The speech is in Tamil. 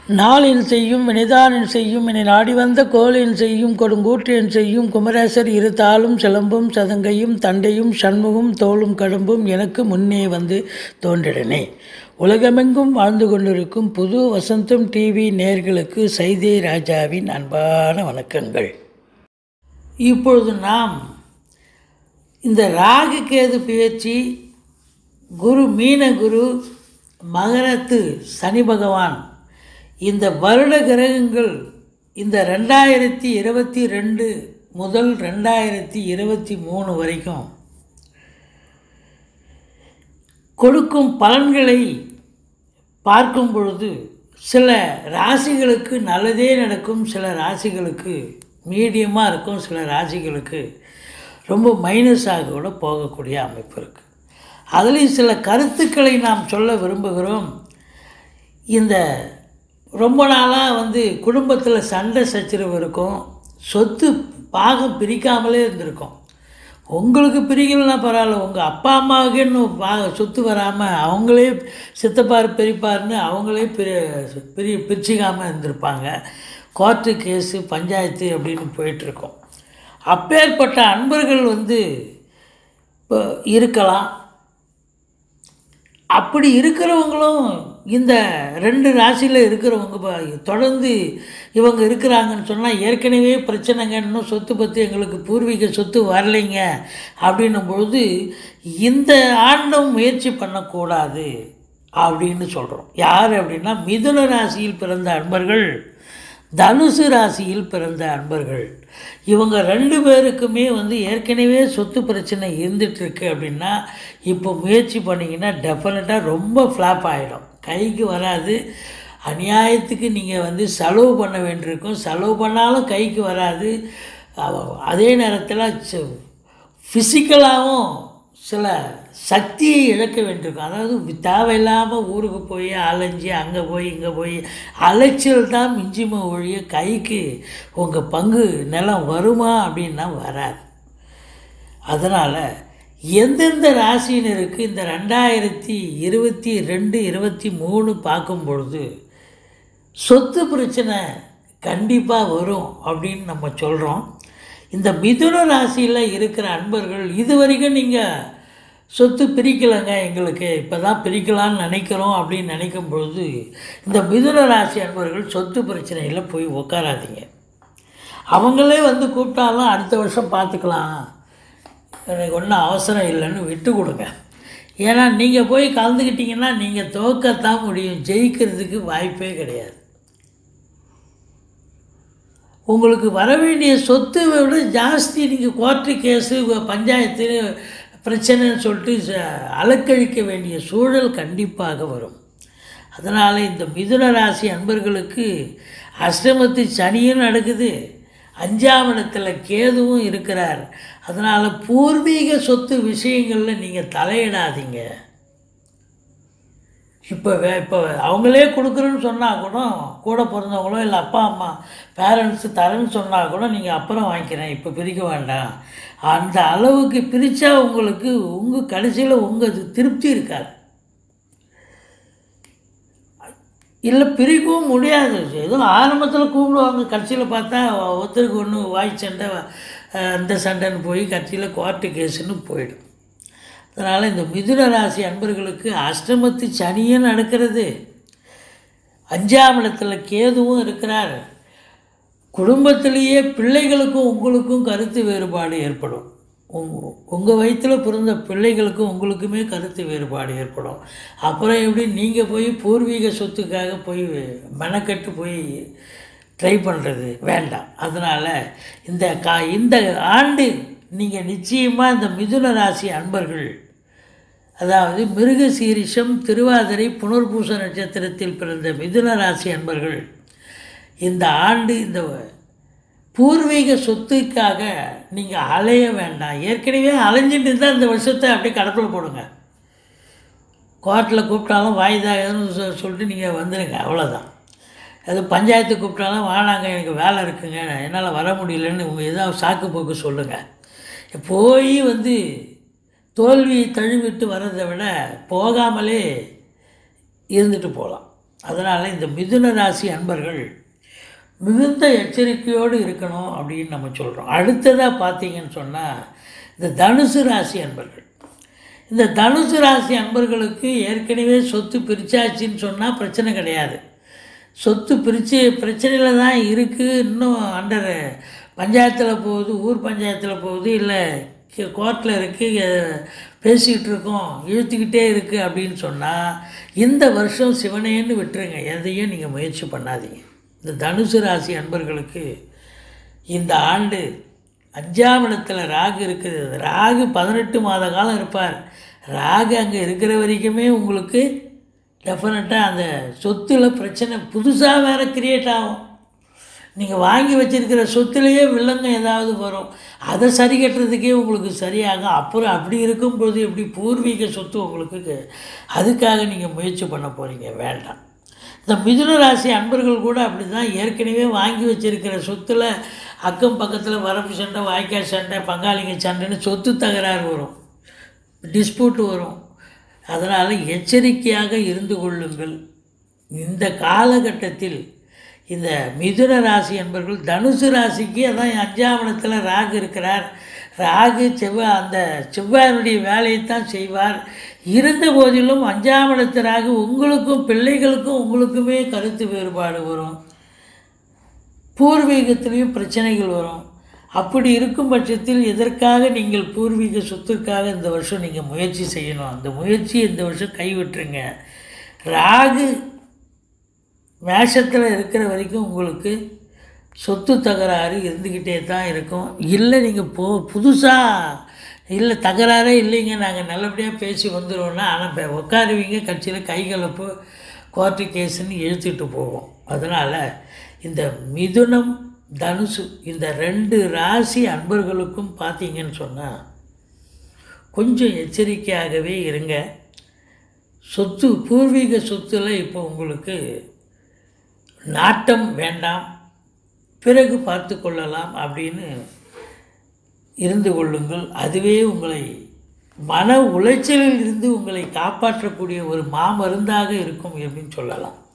நாளில் செய்யும் வினைதானில் செய்யும் இனி நாடி வந்த கோலில் செய்யும் கொடுங்கூற்றியன் செய்யும் குமரேசர் இருத்தாலும் சிலம்பும் சதங்கையும் தண்டையும் சண்முகம் தோளும் கடம்பும் எனக்கு முன்னே வந்து தோன்றிடனே உலகமெங்கும் வாழ்ந்து கொண்டிருக்கும் புது வசந்தம் டிவி நேர்களுக்கு சைதே ராஜாவின் அன்பான வணக்கங்கள் இப்பொழுது நாம் இந்த ராகு கேது பயிற்சி குரு மீன குரு மகரத்து சனி பகவான் இந்த வருட கிரகங்கள் இந்த ரெண்டாயிரத்தி இருபத்தி ரெண்டு முதல் ரெண்டாயிரத்தி இருபத்தி மூணு வரைக்கும் கொடுக்கும் பலன்களை பார்க்கும் பொழுது சில ராசிகளுக்கு நல்லதே நடக்கும் சில ராசிகளுக்கு மீடியமாக இருக்கும் சில ராசிகளுக்கு ரொம்ப மைனஸாக கூட போகக்கூடிய அமைப்பு இருக்குது அதுலேயும் சில கருத்துக்களை நாம் சொல்ல விரும்புகிறோம் இந்த ரொம்ப நாளாக வந்து குடும்பத்தில் சண்டை சச்சரவு இருக்கும் சொத்து பாகம் பிரிக்காமலே இருந்திருக்கும் உங்களுக்கு பிரிக்கலனா பரவாயில்ல உங்கள் அப்பா அம்மாவுக்கு இன்னும் பா சொத்து வராமல் அவங்களே சித்தப்பார் பெரியப்பார்னு அவங்களே பிரி பிரி பிரிச்சிக்காமல் இருந்திருப்பாங்க கோர்ட்டு கேஸு பஞ்சாயத்து அப்படின்னு போயிட்டுருக்கோம் அப்பேற்பட்ட அன்பர்கள் வந்து இப்போ இருக்கலாம் அப்படி இருக்கிறவங்களும் இந்த ரெண்டு ராசியில் இருக்கிறவங்க ப- தொடர்ந்து இவங்க இருக்கிறாங்கன்னு சொன்னால் ஏற்கனவே பிரச்சனைங்க இன்னும் சொத்து பற்றி எங்களுக்கு பூர்வீக சொத்து வரலைங்க அப்படின்னும் பொழுது இந்த ஆண்டும் முயற்சி பண்ணக்கூடாது அப்படின்னு சொல்கிறோம் யார் அப்படின்னா மிதுன ராசியில் பிறந்த அன்பர்கள் தனுசு ராசியில் பிறந்த அன்பர்கள் இவங்க ரெண்டு பேருக்குமே வந்து ஏற்கனவே சொத்து பிரச்சனை இருந்துகிட்ருக்கு அப்படின்னா இப்போ முயற்சி பண்ணிங்கன்னா டெஃபினட்டாக ரொம்ப ஃப்ளாப் ஆகிடும் கைக்கு வராது அநியாயத்துக்கு நீங்கள் வந்து செலவு பண்ண வேண்டியிருக்கும் செலவு பண்ணாலும் கைக்கு வராது அவ- அதே நேரத்தில் ஃபிசிக்கலாகவும் சில சக்தியை இழக்க வேண்டியிருக்கும் அதாவது தேவையில்லாமல் ஊருக்கு போய் அலைஞ்சி அங்கே போய் இங்கே போய் அலைச்சல் தான் மிஞ்சிம ஒழிய கைக்கு உங்கள் பங்கு நிலம் வருமா அப்படின்னா வராது அதனால் எந்தெந்த ராசியினருக்கு இந்த ரெண்டாயிரத்தி இருபத்தி ரெண்டு இருபத்தி மூணு பார்க்கும் பொழுது சொத்து பிரச்சனை கண்டிப்பாக வரும் அப்படின்னு நம்ம சொல்கிறோம் இந்த மிதுன ராசியில் இருக்கிற அன்பர்கள் இது வரைக்கும் நீங்கள் சொத்து பிரிக்கலைங்க எங்களுக்கு இப்போ தான் பிரிக்கலான்னு நினைக்கிறோம் அப்படின்னு நினைக்கும் பொழுது இந்த மிதுன ராசி அன்பர்கள் சொத்து பிரச்சனையில் போய் உட்காராதீங்க அவங்களே வந்து கூப்பிட்டாலும் அடுத்த வருஷம் பார்த்துக்கலாம் எனக்கு ஒன்றும் அவசரம் இல்லைன்னு விட்டு கொடுங்க ஏன்னா நீங்கள் போய் கலந்துக்கிட்டீங்கன்னா நீங்கள் தோக்கத்தான் முடியும் ஜெயிக்கிறதுக்கு வாய்ப்பே கிடையாது உங்களுக்கு வர வேண்டிய சொத்தை விட ஜாஸ்தி நீங்கள் கோர்ட்டு கேஸு பஞ்சாயத்து பிரச்சனைன்னு சொல்லிட்டு ச- அலக்கழிக்க வேண்டிய சூழல் கண்டிப்பாக வரும் அதனால் இந்த மிதுன ராசி அன்பர்களுக்கு அஷ்டமத்து சனியும் நடக்குது அஞ்சாம் இடத்துல கேதுவும் இருக்கிறார் அதனால் பூர்வீக சொத்து விஷயங்களில் நீங்கள் தலையிடாதீங்க இப்போ வே இப்போ அவங்களே கொடுக்குறேன்னு சொன்னால் கூட கூட பிறந்தவங்களோ இல்லை அப்பா அம்மா பேரண்ட்ஸு தரேன்னு சொன்னால் கூட நீங்கள் அப்புறம் வாங்கிக்கிறேன் இப்போ பிரிக்க வேண்டாம் அந்த அளவுக்கு பிரித்தா உங்களுக்கு உங்கள் கடைசியில் உங்கள் திருப்தி இருக்காது இல்லை பிரிக்கவும் முடியாது ஏதோ ஆரம்பத்தில் கூப்பிடுவாங்க கடைசியில் பார்த்தா ஒருத்தருக்கு ஒன்று வாய் சண்டை அஹ், இந்த சண்டைன்னு போய் கடைசியில் கோர்ட்டு கேஸுன்னு போயிடும் அதனால் இந்த மிதுன ராசி அன்பர்களுக்கு அஷ்டமத்து சனியும் நடக்கிறது அஞ்சாம் இடத்துல கேதுவும் இருக்கிறார் குடும்பத்திலேயே பிள்ளைகளுக்கும் உங்களுக்கும் கருத்து வேறுபாடு ஏற்படும் உங்க உங்கள் வயிற்றில் பிறந்த பிள்ளைகளுக்கும் உங்களுக்குமே கருத்து வேறுபாடு ஏற்படும் அப்புறம் எப்படி நீங்கள் போய் பூர்வீக சொத்துக்காக போய் மெனக்கட்டு போய் ட்ரை பண்ணுறது வேண்டாம் அதனால் இந்த கா இந்த ஆண்டு நீங்கள் நிச்சயமாக இந்த மிதுன ராசி அன்பர்கள் அதாவது மிருக சீரிஷம் திருவாதிரை புனர்பூச நட்சத்திரத்தில் பிறந்த மிதுன ராசி அன்பர்கள் இந்த ஆண்டு இந்த பூர்வீக சொத்துக்காக நீங்கள் அலைய வேண்டாம் ஏற்கனவே அலைஞ்சிட்டு இருந்தால் இந்த வருஷத்தை அப்படியே கடப்பில் போடுங்க கோர்ட்டில் கூப்பிட்டாலும் வாய்தாகன்னு சொ சொல்லிட்டு நீங்கள் வந்துடுங்க அவ்வளோதான் அது பஞ்சாயத்து கூப்பிட்டாலும் வானாங்க எனக்கு வேலை இருக்குங்க என்னால் வர முடியலன்னு உங்கள் ஏதாவது சாக்கு போக்கு சொல்லுங்கள் போய் வந்து தோல்வியை தழுவிட்டு வர்றதை விட போகாமலே இருந்துட்டு போகலாம் அதனால் இந்த மிதுன ராசி அன்பர்கள் மிகுந்த எச்சரிக்கையோடு இருக்கணும் அப்படின்னு நம்ம சொல்கிறோம் அடுத்ததாக பார்த்தீங்கன்னு சொன்னால் இந்த தனுசு ராசி அன்பர்கள் இந்த தனுசு ராசி அன்பர்களுக்கு ஏற்கனவே சொத்து பிரிச்சாச்சுன்னு சொன்னால் பிரச்சனை கிடையாது சொத்து பிரித்து பிரச்சனையில் தான் இருக்குது இன்னும் அண்டர் பஞ்சாயத்தில் போகுது ஊர் பஞ்சாயத்தில் போகுது இல்லை கோர்ட்டில் இருக்குது பேசிக்கிட்டு இருக்கோம் இழுத்துக்கிட்டே இருக்குது அப்படின்னு சொன்னால் இந்த வருஷம் சிவனேன்னு விட்டுருங்க எதையும் நீங்கள் முயற்சி பண்ணாதீங்க இந்த தனுசு ராசி அன்பர்களுக்கு இந்த ஆண்டு அஞ்சாம் இடத்துல ராகு இருக்குது ராகு பதினெட்டு மாத காலம் இருப்பார் ராகு அங்கே இருக்கிற வரைக்குமே உங்களுக்கு டெஃபினட்டாக அந்த சொத்துல பிரச்சனை புதுசாக வேறு கிரியேட் ஆகும் நீங்கள் வாங்கி வச்சிருக்கிற சொத்துலேயே வில்லங்க ஏதாவது வரும் அதை சரி கட்டுறதுக்கே உங்களுக்கு சரியாகும் அப்புறம் அப்படி இருக்கும்போது எப்படி பூர்வீக சொத்து உங்களுக்கு கு- அதுக்காக நீங்கள் முயற்சி பண்ண போகிறீங்க வேண்டாம் இந்த மிதுன ராசி அன்பர்கள் கூட அப்படி தான் ஏற்கனவே வாங்கி வச்சிருக்கிற சொத்தில் அக்கம் பக்கத்தில் வரப்பு சண்டை வாய்க்கால் சண்டை பங்காளிங்க சண்டைன்னு சொத்து தகராறு வரும் டிஸ்பியூட் வரும் அதனால் எச்சரிக்கையாக இருந்து கொள்ளுங்கள் இந்த காலகட்டத்தில் இந்த மிதுன ராசி என்பர்கள் தனுசு ராசிக்கு அதான் அஞ்சாம் இடத்துல ராகு இருக்கிறார் ராகு செவ்வாய் அந்த செவ்வாயினுடைய வேலையைத்தான் செய்வார் இருந்த போதிலும் அஞ்சாம் இடத்து ராகு உங்களுக்கும் பிள்ளைகளுக்கும் உங்களுக்குமே கருத்து வேறுபாடு வரும் பூர்வீகத்திலையும் பிரச்சனைகள் வரும் அப்படி இருக்கும் பட்சத்தில் எதற்காக நீங்கள் பூர்வீக சொத்துக்காக இந்த வருஷம் நீங்கள் முயற்சி செய்யணும் அந்த முயற்சியை இந்த வருஷம் கைவிட்டுருங்க ராகு மேஷத்தில் இருக்கிற வரைக்கும் உங்களுக்கு சொத்து தகராறு இருந்துக்கிட்டே தான் இருக்கும் இல்லை நீங்கள் போ புதுசாக இல்லை தகராறே இல்லைங்க நாங்கள் நல்லபடியாக பேசி வந்துடுவோம்னா ஆனால் உட்காருவீங்க கட்சியில் கைகலப்பு கோர்ட்டு கேஸுன்னு இழுத்துட்டு போவோம் அதனால் இந்த மிதுனம் தனுசு இந்த ரெண்டு ராசி அன்பர்களுக்கும் பார்த்தீங்கன்னு சொன்னால் கொஞ்சம் எச்சரிக்கையாகவே இருங்க சொத்து பூர்வீக சொத்துல இப்போ உங்களுக்கு நாட்டம் வேண்டாம் பிறகு பார்த்து கொள்ளலாம் அப்படின்னு இருந்து கொள்ளுங்கள் அதுவே உங்களை மன உளைச்சலில் இருந்து உங்களை காப்பாற்றக்கூடிய ஒரு மாமருந்தாக இருக்கும் அப்படின்னு சொல்லலாம்